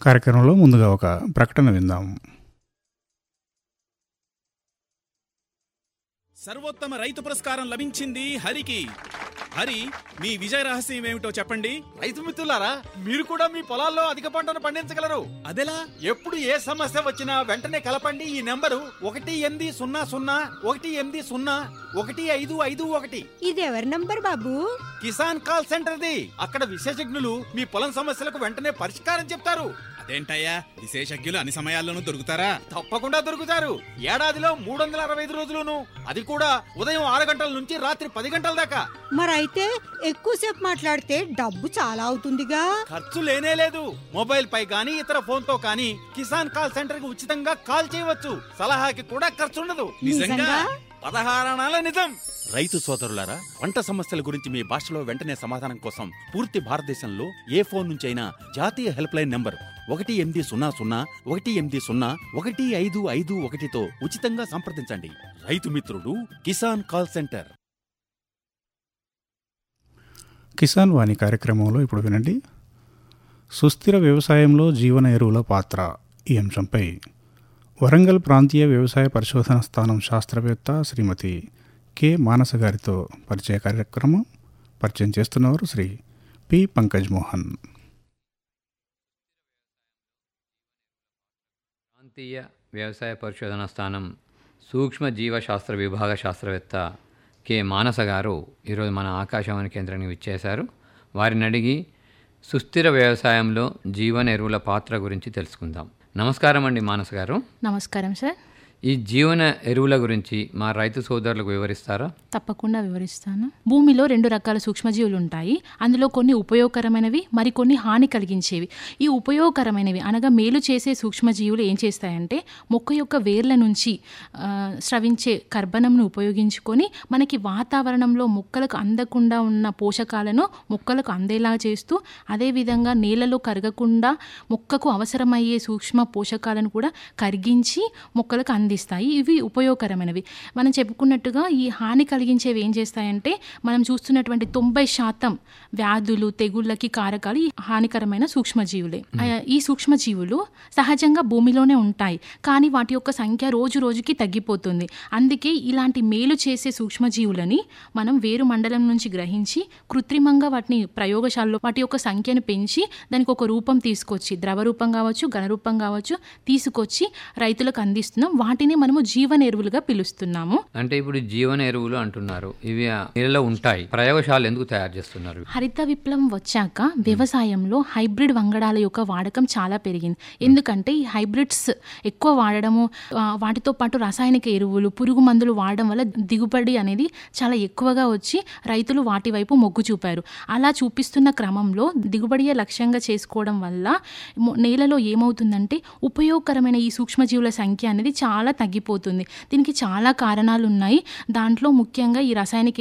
కార్యక్రమంలో ముందుగా ఒక ప్రకటన విందాం సర్వోత్తమ రైతు పురస్కారం లభించింది హరికి హరి మీ విజయ రహస్యం ఏమిటో చెప్పండి రైతు మిత్రులారా మీరు కూడా మీ పొలాల్లో అధిక పంటను పండించగలరు అదెలా ఎప్పుడు ఏ సమస్య వచ్చినా వెంటనే కలపండి ఈ నెంబరు ఒకటి ఎనిమిది సున్నా సున్నా ఒకటి ఎనిమిది సున్నా ఒకటి ఐదు ఐదు ఒకటి ఇది ఎవరి నంబర్ బాబు కిసాన్ కాల్ సెంటర్ది అక్కడ విశేషజ్ఞులు మీ పొలం సమస్యలకు వెంటనే పరిష్కారం చెప్తారు అదేంటయ్యా విశేషజ్ఞులు అన్ని సమయాల్లోనూ దొరుకుతారా తప్పకుండా దొరుకుతారు ఏడాదిలో మూడు వందల అరవై ఐదు రోజులును అది కూడా ఉదయం ఆరు గంటల నుంచి రాత్రి పది గంటల దాకా మరైతే ఎక్కువసేపు మాట్లాడితే డబ్బు చాలా అవుతుందిగా ఖర్చు లేనే లేదు మొబైల్ పై గానీ ఇతర ఫోన్ తో కానీ కిసాన్ కాల్ సెంటర్ కి ఉచితంగా కాల్ చేయవచ్చు సలహాకి కూడా ఖర్చు ఉండదు నిజంగా? పదహారణాల నిజం రైతు సోదరులారా పంట సమస్యల గురించి మీ భాషలో వెంటనే సమాధానం కోసం పూర్తి భారతదేశంలో ఏ ఫోన్ నుంచి అయినా జాతీయ హెల్ప్ లైన్ నంబర్ ఒకటి ఎనిమిది సున్నా సున్నా ఒకటి ఎనిమిది సున్నా ఒకటి ఐదు ఐదు ఒకటితో ఉచితంగా సంప్రదించండి రైతు మిత్రుడు కిసాన్ కాల్ సెంటర్ కిసాన్ వాణి కార్యక్రమంలో ఇప్పుడు వినండి సుస్థిర వ్యవసాయంలో జీవన ఎరువుల పాత్ర ఈ అంశంపై వరంగల్ ప్రాంతీయ వ్యవసాయ పరిశోధన స్థానం శాస్త్రవేత్త శ్రీమతి కె మానస గారితో పరిచయ కార్యక్రమం పరిచయం చేస్తున్నవారు శ్రీ పి పంకజ్ మోహన్ ప్రాంతీయ వ్యవసాయ పరిశోధన స్థానం సూక్ష్మ జీవశాస్త్ర విభాగ శాస్త్రవేత్త కె మానస గారు ఈరోజు మన ఆకాశవాణి కేంద్రానికి విచ్చేశారు వారిని అడిగి సుస్థిర వ్యవసాయంలో జీవన ఎరువుల పాత్ర గురించి తెలుసుకుందాం నమస్కారం అండి మానస గారు నమస్కారం సార్ ఈ జీవన ఎరువుల గురించి మా రైతు సోదరులకు వివరిస్తారా తప్పకుండా వివరిస్తాను భూమిలో రెండు రకాల సూక్ష్మజీవులు ఉంటాయి అందులో కొన్ని ఉపయోగకరమైనవి మరికొన్ని హాని కలిగించేవి ఈ ఉపయోగకరమైనవి అనగా మేలు చేసే సూక్ష్మజీవులు ఏం చేస్తాయంటే మొక్క యొక్క వేర్ల నుంచి ఆ, స్రవించే కర్బనంను ఉపయోగించుకొని మనకి వాతావరణంలో మొక్కలకు అందకుండా ఉన్న పోషకాలను మొక్కలకు అందేలా చేస్తూ అదేవిధంగా నేలలో కరగకుండా మొక్కకు అవసరమయ్యే సూక్ష్మ పోషకాలను కూడా కరిగించి మొక్కలకు అందిస్తాయి ఇవి ఉపయోగకరమైనవి మనం చెప్పుకున్నట్టుగా ఈ హాని కలిగించేవి ఏం చేస్తాయంటే మనం చూస్తున్నటువంటి తొంభై శాతం వ్యాధులు తెగుళ్ళకి కారకాలు ఈ హానికరమైన సూక్ష్మజీవులే ఆ, ఈ సూక్ష్మజీవులు సహజంగా భూమిలోనే ఉంటాయి కానీ వాటి యొక్క సంఖ్య రోజు రోజుకి తగ్గిపోతుంది అందుకే ఇలాంటి మేలు చేసే సూక్ష్మజీవులని మనం వేరు మండలం నుంచి గ్రహించి కృత్రిమంగా వాటిని ప్రయోగశాలలో వాటి యొక్క సంఖ్యను పెంచి దానికి ఒక రూపం తీసుకొచ్చి ద్రవ రూపం కావచ్చు ఘనరూపం కావచ్చు తీసుకొచ్చి రైతులకు అందిస్తున్నాం వాటిని మనము జీవన ఎరువులుగా పిలుస్తున్నాము అంటే ఇప్పుడు జీవన ఎరువులు అంటున్నారు ఇవి ఆ నీళ్ళలో ఉంటాయి ప్రయోగశాల ఎందుకు తయారు చేస్తున్నారు హరిత విప్లవం వచ్చాక వ్యవసాయంలో హైబ్రిడ్ వంగడాల యొక్క వాడకం చాలా పెరిగింది ఎందుకంటే ఈ హైబ్రిడ్స్ ఎక్కువ వాడడము ఆ, వాటితో పాటు రాసాయనిక ఎరువులు పురుగు మందులు వాడడం వల్ల దిగుబడి అనేది చాలా ఎక్కువగా వచ్చి రైతులు వాటి వైపు మొగ్గు చూపారు అలా చూపిస్తున్న క్రమంలో దిగుబడియే లక్ష్యంగా చేసుకోవడం వల్ల మొ- నేలలో ఏమవుతుందంటే ఉపయోగకరమైన ఈ సూక్ష్మజీవుల సంఖ్య అనేది చాలా తగ్గిపోతుంది దీనికి చాలా కారణాలు ఉన్నాయి దాంట్లో ముఖ్యంగా ఈ రసాయనిక